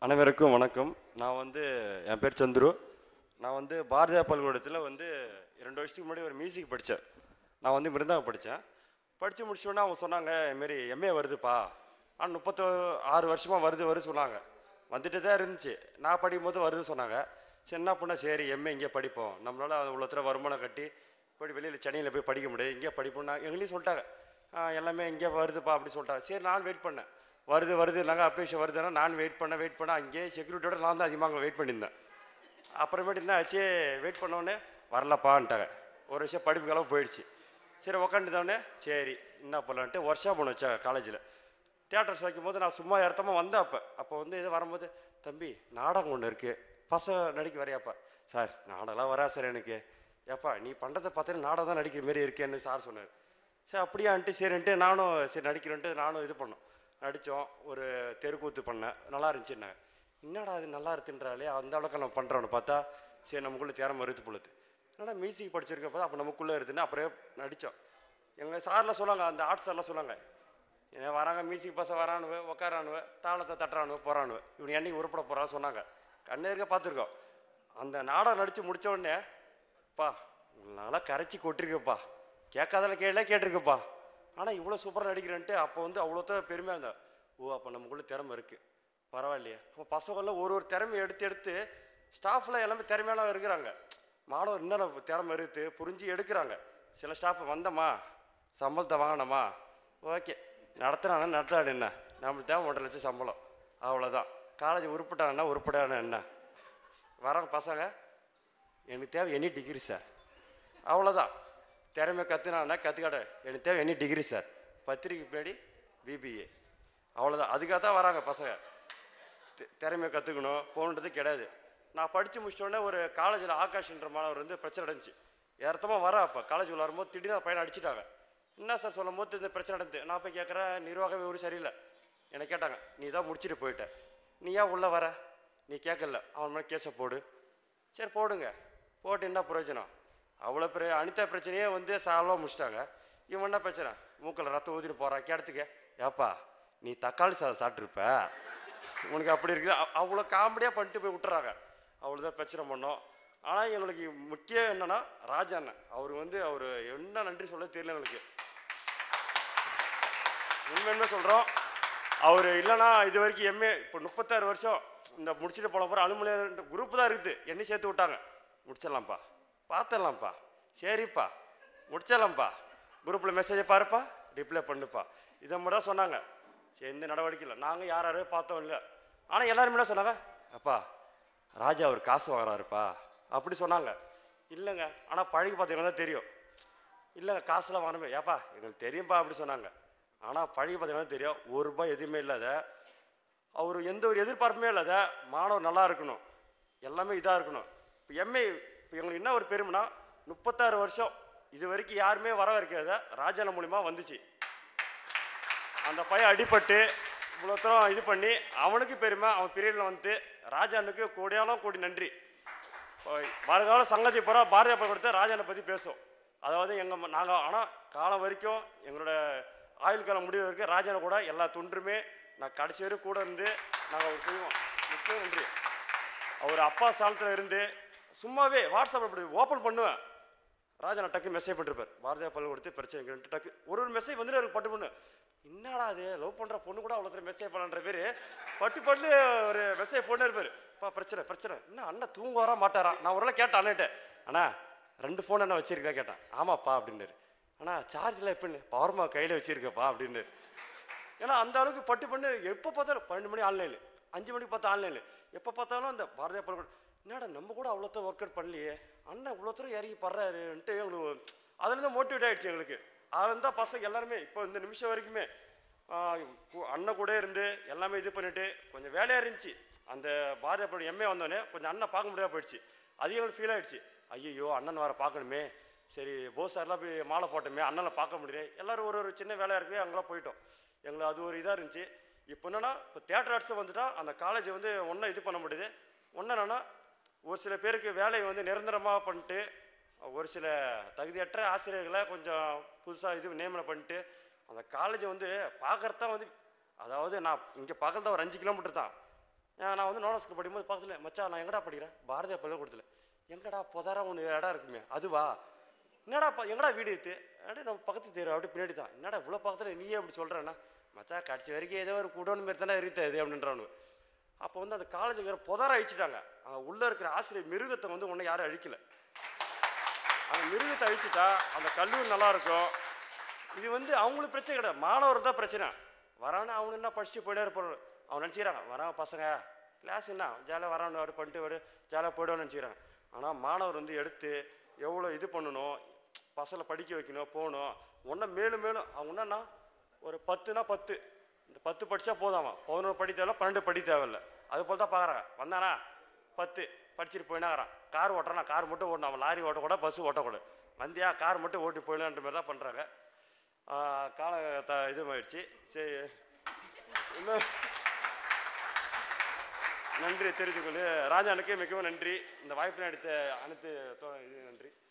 அனைவருக்கும் வணக்கம் நான் வந்து என் பேர் சந்துரு நான் வந்து பாரதியா பல்கலைக்கழகத்தில் வந்து ரெண்டு வருஷத்துக்கு முன்னாடி ஒரு மியூசிக் படித்தேன் நான் வந்து மிருந்தகம் படித்தேன் படித்து முடிச்சோடனே அவங்க சொன்னாங்க இதுமாரி எம்ஏ வருதுப்பா ஆனால் முப்பத்தோ ஆறு வருஷமாக வருது வருது சொன்னாங்க வந்துட்டு தான் இருந்துச்சு நான் படிக்கும் போது வருது சொன்னாங்க சரி என்ன பண்ணால் சரி எம்ஏ இங்கே படிப்போம் நம்மளால் அவ்வளோ தூரம் வருமானம் கட்டி போய் வெளியில் சென்னையில் போய் படிக்க முடியாது இங்கே படிப்போம்னா எங்களையும் சொல்லிட்டாங்க ஆ, எல்லாமே இங்கே வருதுப்பா அப்படி சொல்லிட்டாங்க சரி நான் வெயிட் பண்ணேன் வருது வருது நாங்கள் அப்ளிகேஷன் வருதுன்னா நான் வெயிட் பண்ண வெயிட் பண்ண அங்கேயே செக்யூரிட்டியோட நான் தான் அதிகமாக வெயிட் பண்ணியிருந்தேன் அப்புறமேட்டு என்ன ஆச்சு வெயிட் பண்ணோடனே வரலப்பான்ட்டாங்க ஒரு வருஷம் படிப்பு அளவு போயிடுச்சு சரி உக்காந்துட்டோடனே சரி என்ன பண்ணலான்ட்டு ஒர்க் பண்ண வச்சாங்க காலேஜில் தியேட்டர்ஸ் வைக்கும்போது நான் சும்மா இடத்தமாக வந்தேன் அப்போ அப்போ வந்து இது வரும்போது தம்பி நாடகம் ஒன்று இருக்குது பசங்க நடிக்க வரையாப்பா சார் நாடகம்லாம் வரா சார் எனக்கு ஏப்பா நீ பண்ணுறதை பார்த்தா நாடகம் தான் நடிக்கிற மாரி இருக்கேன்னு சார் சொன்னார் சரி அப்படியான்ட்டு சரின்ட்டு நானும் சரி நடிக்கிறேன்ட்டு நானும் இது பண்ணோம் நடித்தோம் ஒரு தெருக்கூத்து பண்ணேன் நல்லா இருந்துச்சுன்னாங்க என்னடா அது நல்லா இருக்குன்றாலே அந்த அளவுக்கு நம்ம பண்ணுறோன்னு பார்த்தா சரி நமக்குள்ளே திறமை வருது பொழுது என்னடா மியூசிக் படிச்சிருக்க பார்த்தா அப்போ நமக்குள்ளே இருக்குதுன்னு அப்புறம் நடித்தோம் எங்கள் சார்லாம் சொன்னாங்க அந்த ஆர்ட்ஸ் சார்லாம் சொன்னாங்க ஏன் வராங்க மியூசிக் பசங்க வரானுவ உக்காரானுவ தாளத்தை தட்டுறானுவ போகிறானுவ இவன் என்னைக்கு உருப்பட போகிறான்னு சொன்னாங்க கண்ணே இருக்க பார்த்துருக்கோம் அந்த நாடகம் நடித்து முடிச்ச உடனே பா நல்லா கரைச்சி கொட்டிருக்கப்பா கேட்காதல கேள்ல கேட்டிருக்கப்பா ஆனால் இவ்வளோ சூப்பராக நடிக்கிறேன்ட்டு அப்போ வந்து அவ்வளோதான் பெருமையாக இருந்தேன் ஓ அப்போ நமக்குள்ள திறமை இருக்குது பரவாயில்லையே அப்போ பசங்கள்லாம் ஒரு ஒரு திறமையை எடுத்து எடுத்து ஸ்டாஃப்ல எல்லாமே திறமையெல்லாம் இருக்கிறாங்க மாணவர் இன்னும் திறமை இருக்குது புரிஞ்சு எடுக்கிறாங்க சில ஸ்டாஃப் வந்தம்மா சம்பளத்தை வாங்கினோமா ஓகே நடத்துனாங்க நடத்தாடு என்ன நம்மளுக்கு தேவை ஒன்றரை லட்சம் சம்பளம் அவ்வளோதான் காலேஜ் உருப்பிட்டாங்கன்னா உருப்படான என்ன வரவங்க பசங்க எனக்கு தேவை எனி டிகிரி சார் அவ்வளோதான் திறமை கற்றுனான்னா கற்றுக்காட எனக்கு தேவை எனி டிகிரி சார் பத்திரிக்கை பின்னாடி பிபிஏ அவ்வளோதான் அதுக்காக தான் வராங்க பசங்க தி- திறமையை கற்றுக்கணும் போகணுன்றது கிடையாது நான் படித்து முடிச்சோடனே ஒரு காலேஜில் ஆகாஷ்ன்ற மாணவர் வந்து பிரச்சனை நடந்துச்சு ஏறத்தமாக வர அப்போ காலேஜ் உள்ள வரும்போது திடீர்னு பையனை அடிச்சிட்டாங்க என்ன சார் சொல்லும் போது இந்த பிரச்சனை நடந்து நான் போய் கேட்குறேன் நிர்வாகமே ஒரு சரியில்லை என்னை கேட்டாங்க நீ தான் முடிச்சுட்டு போயிட்ட நீ ஏன் உள்ளே வர நீ கேட்கல அவன் மேலே கேஸை போடு சரி போடுங்க போட்டு என்ன பிரயோஜனம் அவ்வளோ பெரிய அனிதா பிரச்சனையே வந்து சால்வாக முடிச்சிட்டாங்க இவன் என்ன பிரச்சனை மூக்கில் ரத்தம் ஊற்றிட்டு போகிறான் கேட்டதுக்கு ஏப்பா நீ தக்காளி சாதம் சாப்பிட்ருப்ப உனக்கு அப்படி இருக்குது அவ்- அவ்வளோ காமெடியாக பண்ணிட்டு போய் விட்டுறாங்க அவ்வளோதான் பிரச்சனை பண்ணோம் ஆனால் எங்களுக்கு முக்கியம் என்னன்னா ராஜா அண்ணன் அவர் வந்து அவர் என்ன நன்றி சொல்ல தெரியல எங்களுக்கு உண்மையுமே சொல்கிறோம் அவர் இல்லைன்னா இது வரைக்கும் எம்ஏ இப்போ முப்பத்தாறு வருஷம் இந்த முடிச்சுட்டு போன பிறகு அனுமதி குரூப் தான் இருக்குது என்னை சேர்த்து விட்டாங்க முடிச்சிடலாம்ப்பா பார்த்துடலாம்ப்பா சரிப்பா முடிச்சிடலாம்ப்பா குரூப்பில் மெசேஜை பாருப்பா ரிப்ளை பண்ணுப்பா இதை மட்டும் தான் சொன்னாங்க சரி எந்த நடவடிக்கை இல்லை நாங்கள் யார் யாரையும் பார்த்தோம் இல்லை ஆனால் எல்லாருமே என்ன சொன்னாங்க அப்பா ராஜா அவர் காசு வாங்குறாருப்பா அப்படி சொன்னாங்க இல்லைங்க ஆனால் பழகி பார்த்தீங்கன்னா தெரியும் இல்லைங்க காசுலாம் வாங்கணுமே ஏப்பா எங்களுக்கு தெரியும்ப்பா அப்படி சொன்னாங்க ஆனால் பழகி பார்த்தீங்கன்னா தெரியும் ஒரு ரூபாய் எதுவுமே இல்லாத அவர் எந்த ஒரு எதிர்பார்ப்புமே இல்லாத மாணவர் நல்லா இருக்கணும் எல்லாமே இதாக இருக்கணும் இப்போ எம்ஏ இப்போ எங்களுக்கு என்ன ஒரு பெருமைனா முப்பத்தாறு வருஷம் இது வரைக்கும் யாருமே வர வைக்காத ராஜான மூலியமா வந்துச்சு அந்த பையன் அடிபட்டு இவ்வளோ தூரம் இது பண்ணி அவனுக்கு பெருமை அவன் பீரியடில் வந்து ராஜானுக்கு கோடியாலும் கோடி நன்றி இப்போ வருங்கால சங்கதி பூரா பாரதிய கொடுத்த ராஜானை பற்றி பேசும் அதாவது எங்கள் நாங்கள் ஆனால் காலம் வரைக்கும் எங்களோட ஆயுள் காலம் முடிவு வரைக்கும் ராஜானை கூட எல்லா தொன்றுமே நான் கடைசி வரைக்கும் கூட இருந்து நாங்கள் செய்வோம் முக்கியம் நன்றி அவர் அப்பா ஸ்தானத்தில் இருந்து சும்மாவே வாட்ஸ்அப் இப்படி ஓப்பன் பண்ணுவேன் ராஜா நான் டக்கு மெசேஜ் பண்ணிருப்பார் பாரதியா பல்லு கொடுத்து பிரச்சனை இருக்குன்ட்டு டக்கு ஒரு ஒரு மெசேஜ் வந்து எனக்கு பட்டு பண்ணு என்னடா அது லவ் பண்ணுற பொண்ணு கூட அவ்வளோ மெசேஜ் பண்ணன்ற பேர் பட்டு பட்டு ஒரு மெசேஜ் போனே இருப்பார் பா பிரச்சனை பிரச்சனை என்ன அண்ணன் தூங்குவாரா மாட்டாரா நான் ஒரு நாள் கேட்டேன் அண்ணன்ட்ட அண்ணா ரெண்டு ஃபோன் என்ன வச்சிருக்கா கேட்டேன் ஆமாப்பா அப்படின்னாரு அண்ணா சார்ஜில் எப்படின்னு பவர்மா கையில் வச்சிருக்கப்பா அப்படின்னு ஏன்னா அந்த அளவுக்கு பட்டு பண்ணு எப்போ பார்த்தாலும் பன்னெண்டு மணி ஆன்லைனு அஞ்சு மணிக்கு பார்த்தா ஆன்லைனு எப்போ பார்த்தாலும் அந்த பாரதிய பல்கலை என்னடா நம்ம கூட அவ்வளோத்தரம் ஒர்க் அவுட் பண்ணலையே அண்ணன் இவ்வளோ தூரம் இறங்கி படுறாருன்ட்டு எங்களுக்கு அதுலேருந்து மோட்டிவேட் ஆகிடுச்சு எங்களுக்கு அதுலேருந்து தான் பசங்க எல்லாருமே இப்போ இந்த நிமிஷம் வரைக்குமே ஆஹ், கு- அண்ணன் கூட இருந்து எல்லாமே இது பண்ணிட்டு கொஞ்சம் வேலையாக இருந்துச்சு அந்த பாரதிய பல்கலை எம்ஏ வந்தோடனே கொஞ்சம் அண்ணன் பார்க்க முடியாம போயிடுச்சு அது எங்களுக்கு ஃபீல் ஆயிடுச்சு ஐயோ அண்ணன் வர பார்க்கணுமே சரி போஸ் சார்லாம் போய் மாலை போட்டோமே அண்ணனை பார்க்க முடியல எல்லாரும் ஒரு ஒரு சின்ன வேலையாக இருக்கவே அங்கெல்லாம் போயிட்டோம் எங்களுக்கு அது ஒரு இதாக இருந்துச்சு இப்போ என்னன்னா இப்போ தேட்டர் ஆர்ட்ஸ் வந்துட்டா அந்த காலேஜ் வந்து ஒன்றும் இது பண்ண முடியுது ஒன்று என்னன்னா ஒரு சில பேருக்கு வேலையை வந்து நிரந்தரமாக பண்ணிட்டு ஒரு சில தகுதியற்ற ஆசிரியர்களை கொஞ்சம் புதுசாக இது நியமனம் பண்ணிட்டு அந்த காலேஜ் வந்து பார்க்கறது தான் வந்து அதாவது நான் இங்கே பார்க்கறது ஒரு அஞ்சு கிலோமீட்டர் தான் ஆஹ் நான் வந்து நோனா ஸ்கூல் படிக்கும்போது பக்கத்தில் மச்சான் நான் எங்கடா படிக்கிறேன் பாரதிய பள்ளிக்கூடத்தில் எங்கடா புதாரா ஒன்று இடம் இருக்குமே அதுவா என்னடா ப- எங்கடா வீடு இது அப்படியே நம்ம பக்கத்து தெரு அப்படியே பின்னாடி தான் என்னடா இவ்வளோ பக்கத்தில் நீயே அப்படி சொல்கிறேன்னா மச்சான் கடைசி வரைக்கும் ஏதோ ஒரு குடோன் மாரி தானே இருக்குது இது அப்படின்றானு அப்போ வந்து அந்த காலேஜ் இருக்கிற புதார அழிச்சிட்டாங்க அங்கே உள்ளே இருக்கிற ஆசிரியர் மிருகத்தை வந்து ஒன்றும் யாரும் அழிக்கல அந்த மிருகத்தை அழிச்சிட்டா அந்த கல்லூரி நல்லா இருக்கும் இது வந்து அவங்களுக்கு பிரச்சனை கிடையாது மாணவர் தான் பிரச்சனை வரான்னு அவனு என்ன படிச்சுட்டு போயிட்டே இருப்பாரு அவன் நினச்சிக்கிறாங்க வரான் பசங்க கிளாஸ் என்ன ஜாலியாக வரான்னு வர பண்ணிட்டு வரு ஜாலியாக போய்டுவான்னு நினச்சிக்கிறாங்க ஆனால் மாணவர் வந்து எடுத்து எவ்வளோ இது பண்ணணும் பசங்களை படிக்க வைக்கணும் போகணும் ஒன்றை மேலும் மேலும் அவங்க என்னன்னா ஒரு பத்துனா பத்து இந்த பத்து படித்தா போதும் அவன் பதினொன்று படி தேவையில்ல பன்னெண்டு படி தேவையில்ல அது போல் தான் பார்க்குறாங்க வந்தானா பத்து படிச்சுட்டு போயினாகிறான் கார் ஓட்டுறானா கார் மட்டும் ஓட்டணும் அவன் லாரி ஓட்டக்கூடாது பஸ் ஓட்டக்கூடாது வந்தியா கார் மட்டும் ஓட்டி போயிடலான்ற மாதிரி தான் பண்ணுறாங்க கால த இது ஆயிடுச்சு சரி இன்னும் நன்றி தெரிவித்துக்கொண்டு ராஜானுக்கு மிகவும் நன்றி இந்த வாய்ப்பினை அடித்த அனைத்து தோ- இது நன்றி